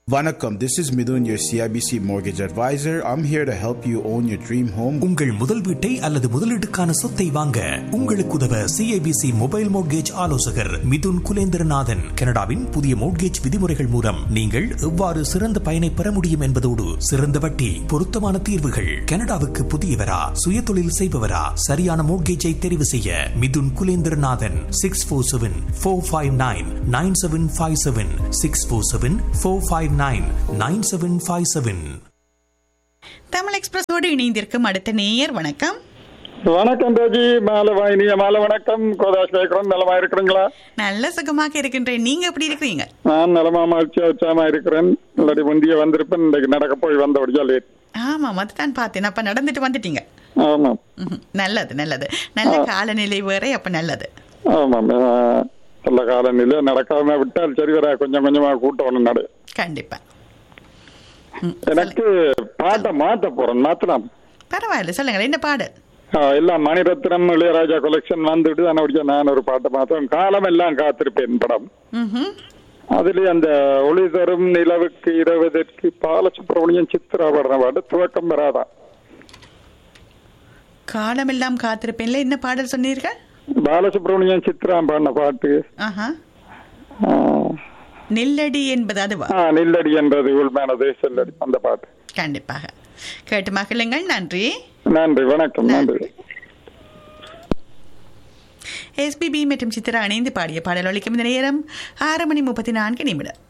Vanakkam, this is Midun, your CIBC mortgage advisor. I'm here to help you own your dream home. உங்கள் முதல் வீட்டை அல்லது முதலீட்டுக்கான சொத்தை வாங்க உங்களுக்கு உதவ சிஐபிசி மொபைல் மோட்கேஜ் ஆலோசகர் மிதுன் குலேந்திரநாதன் கனடாவின் புதிய மோட்கேஜ் விதிமுறைகள் மூலம் நீங்கள் எவ்வாறு சிறந்த பயனை பெற முடியும் என்பதோடு சிறந்த வட்டி பொருத்தமான தீர்வுகள் கனடாவுக்கு புதியவரா சுயதொழில் செய்பவரா சரியான மோட்கேஜை தெரிவு செய்ய Mithun Kulendranathan six four seven four five nine nine seven five seven six four seven four five nine nine seven five seven Tamil எக்ஸ்பிரஸோடு இணைந்திருக்கும் அடுத்த நேயர் வணக்கம் வணக்கம் ராஜி மாலை வாயினிய மாலை வணக்கம் கோதாஸ் கேட்கிறோம் நலமா இருக்கிறீங்களா நல்ல சுகமாக இருக்கின்றேன் நீங்க எப்படி இருக்கிறீங்க நான் நலமா மகிழ்ச்சியா உற்சாகமா இருக்கிறேன் இல்லாட்டி முந்திய வந்திருப்பேன் இன்றைக்கு நடக்க போய் வந்தபடியா லேட் ஆமாம் அதுதான் பார்த்தேன் அப்ப நடந்துட்டு வந்துட்டீங்க ஆமாம் ம்ஹும். நல்லது நல்லது நல்ல காலநிலை வேற அப்ப நல்லது ஆமாம் ஆஹ், நல்ல காலநிலை நடக்காம விட்டால் சரி வர கொஞ்சம் கொஞ்சமா கூட்டம் ஒண்ணு நடு கண்டிப்பா ம், எனக்கு பாட்டை மாத்த போறேன் மாத்தலாம் பரவாயில்ல சொல்லுங்க என்ன பாடல் ஆஹ், எல்லாம் மணிரத்னம் இளையராஜா கொலெக்ஷன் வந்துட்டு அதனுடைய நான் ஒரு பாட்டை மாத்தேன் காலம் எல்லாம் காத்திருப்பேன் படம் ம்ஹும். அதுல அந்த ஒளி தரும் நிலவுக்கு இரவதற்கு பாலசுப்ரமணியம் சித்ரா பாடுற பாட்டு துவக்கம் வராதான் காலமெல்லாம் காத்திருப்பேன்ல என்ன பாடல் சொன்னீர்கள் பாலசுப்ரமணியம் சித்ரா பாடின பாட்டு ஆஹா ஆ, நெல்லடி என்பது அதுவா ஆ, நில்லடி என்றது உள்மேனது செல்லடி அந்த பாட்டு கண்டிப்பாக கேட்டு மகிழுங்கள் நன்றி நன்றி வணக்கம் நன்றி எஸ்பிபி மற்றும் சித்ரா இணைந்து பாடிய பாடல் ஒலிக்கும் இந்த நேரம் ஆறு மணி முப்பத்தி நான்கு நிமிடம்